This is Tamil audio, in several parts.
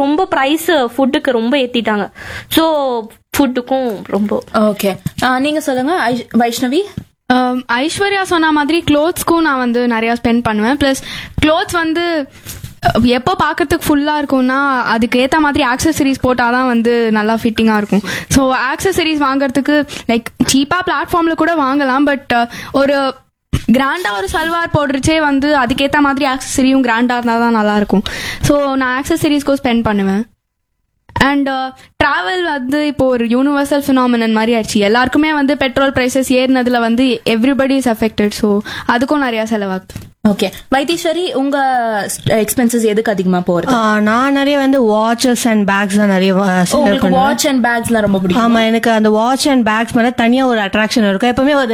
ரொம்ப ப்ரைஸ் ஃபுட்டுக்கு ரொம்ப ஏத்திட்டாங்க ஸோ ஃபுட்டுக்கும் ரொம்ப ஓகே நீங்க சொல்லுங்க ஐ- வைஷ்ணவி Um, ஐஸ்வர்யா சொன்ன மாதிரி க்ளோத்ஸ்க்கும் நான் வந்து நிறைய ஸ்பெண்ட் பண்ணுவேன் ப்ளஸ் க்ளோத்ஸ் வந்து அஹ், எப்போ பார்க்கறதுக்கு ஃபுல்லாக இருக்கும்னா அதுக்கு ஏற்ற மாதிரி ஆக்சசரிஸ் போட்டால் தான் வந்து நல்லா ஃபிட்டிங்காக இருக்கும் ஸோ ஆக்சசரிஸ் வாங்குறதுக்கு லைக் சீப்பாக பிளாட்ஃபார்மில் கூட வாங்கலாம் பட் ஒரு கிராண்டாக ஒரு சல்வார் போடுறச்சே வந்து அதுக்கேற்ற மாதிரி ஆக்சசரியும் கிராண்டாக இருந்தால் தான் நல்லாயிருக்கும் ஸோ நான் ஆக்சசரிஸ்க்கும் ஸ்பெண்ட் பண்ணுவேன் அண்ட் டிராவல் வந்து இப்போ ஒரு யூனிவர்சல் ஃபினாமினன் மாதிரி ஆயிடுச்சு எல்லாருக்குமே வந்து பெட்ரோல் பிரைசஸ் ஏறினதுல வந்து எவ்ரிபடி இஸ் அஃபெக்டட் ஸோ அதுக்கும் நிறைய செலவாகுது ஓகே வைத்தீஸ்வரி உங்க எக்ஸ்பென்சஸ் எதுக்கு அதிகமா போறது ஆ, நான் நிறைய வந்து வாட்சஸ் அண்ட் பேக்ஸ் தான் நிறைய வா- செலவு உங்களுக்கு பண்ணுவேன் வாட்ச் அண்ட் பேக்ஸ்லாம் ரொம்ப பிடிக்கும் ஆமா எனக்கு அந்த வாட்ச் அண்ட் பேக்ஸ் மேல தனியா ஒரு அட்ராக்ஷன் இருக்கும் எப்பவுமே ஒரு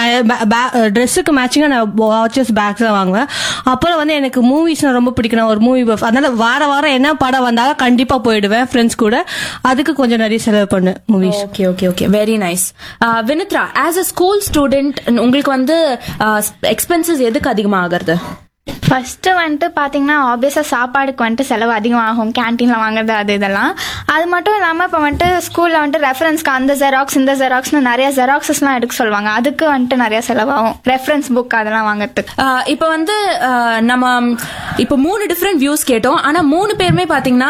ட்ரெஸ்ஸுக்கு மேட்சிங்கா நான் வாட்சஸ் பேக்ஸ் தான் வாங்குவேன் அப்புறம் வந்து எனக்கு மூவிஸ் ரொம்ப பிடிக்கும் நான் ஒரு மூவி அதனால வார வாரம் என்ன படம் வந்தாலும் கண்டிப்பா போயிடுவேன் ஃப்ரெண்ட்ஸ் கூட அதுக்கு கொஞ்சம் நிறைய செலவு பண்ணேன் movies okay okay okay very nice Vinithra as a school student உங்களுக்கு வந்து எக்ஸ்பென்சஸ் எதுக்கு அதிகமா ஆகுறது ஃபர்ஸ்ட் வந்துட்டு பாத்தீங்கன்னா ஆப்வியஸா சாப்பாடுக்கு வந்துட்டு செலவு அதிகமாகும் கேன்டீன்ல வாங்குறது அது இதெல்லாம் அது மட்டும் இல்லாம இப்போ வந்துட்டு ஸ்கூல்ல வந்துட்டு ரெஃபரன்ஸ்க்கு அந்த ஜெராக்ஸ் இந்த ஜெராக்ஸ்னு நிறைய ஜெராக்ஸஸ்லாம் எடுக்க சொல்லுவாங்க அதுக்கு வந்துட்டு நிறைய செலவாகும் ரெஃபரன்ஸ் புக் அதெல்லாம் வாங்குறதுக்கு ஆஹ் இப்போ வந்து ஆஹ் நம்ம இப்போ மூணு டிஃப்ரெண்ட் வியூஸ் கேட்டோம் ஆனா மூணு பேருமே பாத்தீங்கன்னா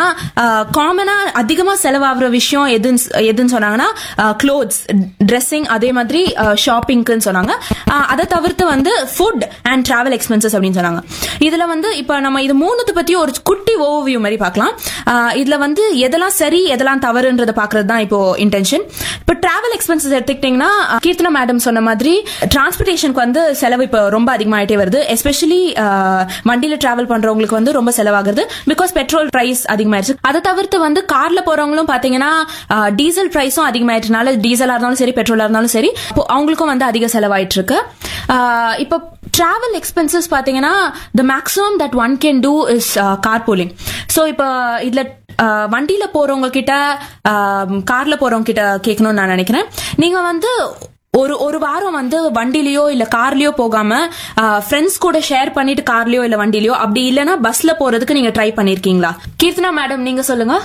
காமனா அதிகமா செலவாகிற விஷயம் எதுன்னு எதுன்னு சொன்னாங்கன்னா க்ளோத்ஸ் ட்ரெஸ்ஸிங் அதே மாதிரி ஷாப்பிங்க்குன்னு சொன்னாங்க ஆஹ் அதை தவிர்த்து வந்து ஃபுட் அண்ட் டிராவல் எக்ஸ்பென்சஸ் அப்படின்னு சொன்னாங்க இதுல வந்து இப்போ நம்ம இது மூணுத்தை பத்தி ஒரு குட்டி ஓவர்வியூ மாதிரி பார்க்கலாம் ஆஹ் இதுல வந்து எதெல்லாம் சரி எதெல்லாம் தவறுன்றத பாக்குறது தான் இப்போ இன்டென்ஷன் இப்போ டிராவல் எக்ஸ்பென்சஸ் எடுத்துக்கிட்டீங்கன்னா அஹ், கீர்த்தனா மேடம் சொன்ன மாதிரி டிரான்ஸ்போர்டேஷனுக்கு வந்து செலவு இப்போ ரொம்ப அதிகமாயிட்டே வருது எஸ்பெஷலி வண்டியில டிராவல் பண்றவங்களுக்கு வந்து ரொம்ப செலவாகுது பிகாஸ் பெட்ரோல் பிரைஸ் அதிகமாயிருச்சு அதை தவிர்த்து வந்து கார்ல போறவங்களும் பாத்தீங்கன்னா டீசல் பிரைஸும் அதிகமாயிட்டனால டீசலா இருந்தாலும் சரி பெட்ரோலா இருந்தாலும் சரி இப்போ அவங்களுக்கும் வந்து அதிக செலவாயிட்டு இருக்கு ஆஹ், இப்போ டிராவல் எக்ஸ்பென்சஸ் பாத்தீங்கன்னா the maximum that one can do is car pooling so இப்போ இதுல ஆஹ், வண்டியில போறவங்க கிட்ட ஆஹ், கார்ல போறவங்க கிட்ட கேட்கணும்னு நான் நினைக்கிறேன் நீங்க வந்து ஒரு ஒரு வாரம் வந்து வண்டிலயோ இல்ல கார்லயோ போகாம ஃப்ரெண்ட்ஸ் கூட ஷேர் பண்ணிட்டு கார்லயோ இல்ல வண்டிலயோ அப்படி இல்லனா பஸ்ல போறதுக்கு நீங்க ட்ரை பண்ணிருக்கீங்களா கீர்த்தனா மேடம் நீங்க சொல்லுங்க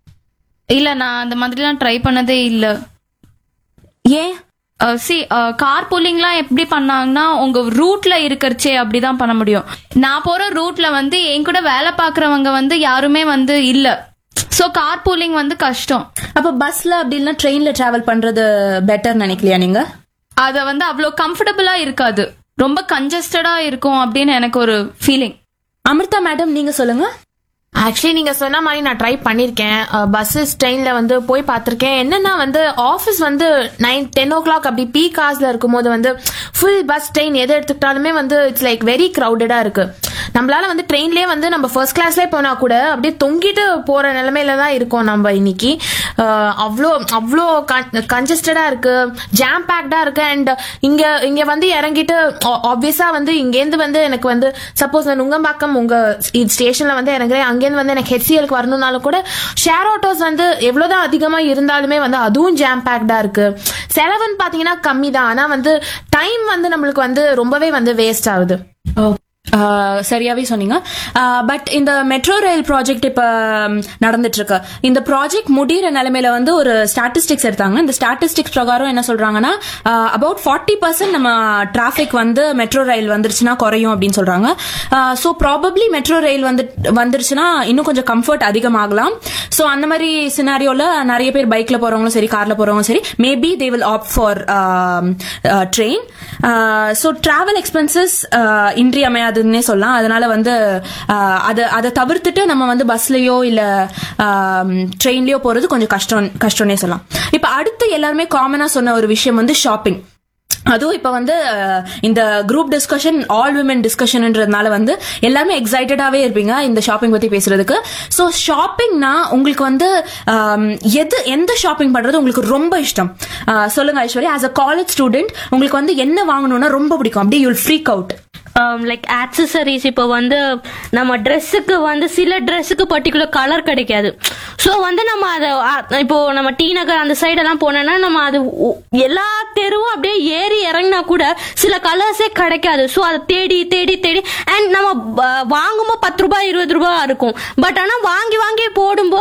இல்ல நான் அந்த மாதிரிலாம் ட்ரை பண்ணதே இல்ல ஏன் சி கார் புல்லிங்லாம் எப்படி பண்ணாங்கன்னா உங்க ரூட்ல இருக்கறச்சே அப்படிதான் பண்ண முடியும் நான் போற ரூட்ல வந்து என் கூட வேலை பாக்குறவங்க வந்து யாருமே வந்து இல்ல சோ கார் பூலிங் வந்து கஷ்டம் அப்ப பஸ்ல அப்படி இல்லைன்னா ட்ரெயின்ல டிராவல் பண்றது பெட்டர் நினைக்கலையா நீங்க அத வந்து அவ்வளோ கம்ஃபர்டபுளா இருக்காது ரொம்ப கன்ஜஸ்டடா இருக்கும் அப்படின்னு எனக்கு ஒரு ஃபீலிங் அமிர்தா மேடம் நீங்க சொல்லுங்க ஆக்சுவலி நீங்க சொன்ன மாதிரி நான் ட்ரை பண்ணிருக்கேன் பஸ்ஸஸ் ட்ரெயின்ல வந்து போய் பார்த்திருக்கேன் என்னன்னா வந்து ஆஃபீஸ் வந்து நைன் டென் ஓ கிளாக் அப்படி பீக் ஹார்ஸ்ல இருக்கும்போது வந்து ஃபுல் பஸ் ட்ரெயின் எது எடுத்துக்கிட்டாலுமே வந்து இட்ஸ் லைக் வெரி கிரௌடடா இருக்கு நம்மளால வந்து ட்ரெயின்லயே வந்து நம்ம ஃபர்ஸ்ட் கிளாஸ்லயே போனா கூட அப்படியே தொங்கிட்டு போற நிலைமையில தான் இருக்கோம் நம்ம இன்னைக்கு அஹ், அவ்வளோ அவ்வளோ கன்ஜஸ்டடா இருக்கு ஜாம் பேக்டா இருக்கு அண்ட் இங்க இங்க வந்து இறங்கிட்டு ஆப்வியஸா வந்து இங்கேருந்து வந்து எனக்கு வந்து சப்போஸ் நான் நுங்கம்பாக்கம் உங்க ஸ்டேஷன்ல வந்து இறங்குறேன் அங்கேருந்து வந்து எனக்கு ஹெச்சிஎலுக்கு வரணும்னாலும் கூட ஷேர் ஆட்டோஸ் வந்து எவ்வளவுதான் அதிகமா இருந்தாலுமே வந்து அதுவும் ஜாம் பேக்டா இருக்கு செலவுன்னு பாத்தீங்கன்னா கம்மி தான் ஆனா வந்து டைம் வந்து நம்மளுக்கு வந்து ரொம்பவே வந்து வேஸ்ட் ஆகுது ஆஹ் சரியாவே சொன்னீங்க பட் இந்த மெட்ரோ ரயில் ப்ராஜெக்ட் இப்ப ம், நடந்துட்டு இருக்கு இந்த ப்ராஜெக்ட் முடியிற நிலைமையில வந்து ஒரு ஸ்டாட்டிஸ்டிக்ஸ் எடுத்தாங்க இந்த ஸ்டாட்டிஸ்டிக்ஸ் பிரகாரம் என்ன சொல்றாங்கன்னா அபவுட் ஃபார்ட்டி பர்சன்ட் நம்ம டிராபிக் வந்து மெட்ரோ ரயில் வந்துருச்சுன்னா குறையும் அப்படின்னு சொல்றாங்க ஸோ ப்ராபப்ளி மெட்ரோ ரயில் வந்து வந்துருச்சுன்னா இன்னும் கொஞ்சம் கம்ஃபர்ட் அதிகமாகலாம் ஸோ அந்த மாதிரி சினாரியோல நிறைய பேர் பைக்ல போறவங்களும் சரி கார்ல போறவங்களும் சரி maybe they will opt for train so travel expenses இன்றியமையாதுன்னே சொல்லலாம் அதனால வந்து ஆஹ், அதை அதை தவிர்த்துட்டு நம்ம வந்து பஸ்லயோ இல்ல ட்ரெயின்லயோ போறது கொஞ்சம் கஷ்டம் கஷ்டம்னே சொல்லலாம் இப்ப அடுத்து எல்லாருமே காமனா சொன்ன ஒரு விஷயம் வந்து ஷாப்பிங் அதுவும் இப்ப வந்து அஹ், இந்த குரூப் டிஸ்கஷன் ஆல் விமன் டிஸ்கஷன்ன்றதுனால வந்து எல்லாருமே எக்ஸைட்டடாவே இருப்பீங்க இந்த ஷாப்பிங் பத்தி பேசுறதுக்கு சோ ஷாப்பிங்னா உங்களுக்கு வந்து ஆம், எது எந்த ஷாப்பிங் பண்றது உங்களுக்கு ரொம்ப இஷ்டம் அஹ், சொல்லுங்க Aishwarya as a college student உங்களுக்கு வந்து என்ன வாங்கணும்னா ரொம்ப பிடிக்கும் அப்படியே you'll freak out like accessories இப்போ வந்து நம்ம ட்ரெஸ்ஸுக்கு வந்து சில ட்ரெஸ்ஸுக்கு பர்டிகுலர் கலர் கிடைக்காது ஸோ வந்து நம்ம அதை அ- இப்போ நம்ம டி நகர் அந்த சைடெல்லாம் போனோம்னா நம்ம அது உ- எல்லா தெருவும் அப்படியே ஏறி இறங்கினா கூட சில கலர்ஸே கிடைக்காது ஸோ அதை தேடி தேடி தேடி அண்ட் நம்ம ப- வாங்கும்போது பத்து ரூபாய் இருபது ரூபாய் இருக்கும் பட் ஆனால் வாங்கி வாங்கி போடும்போது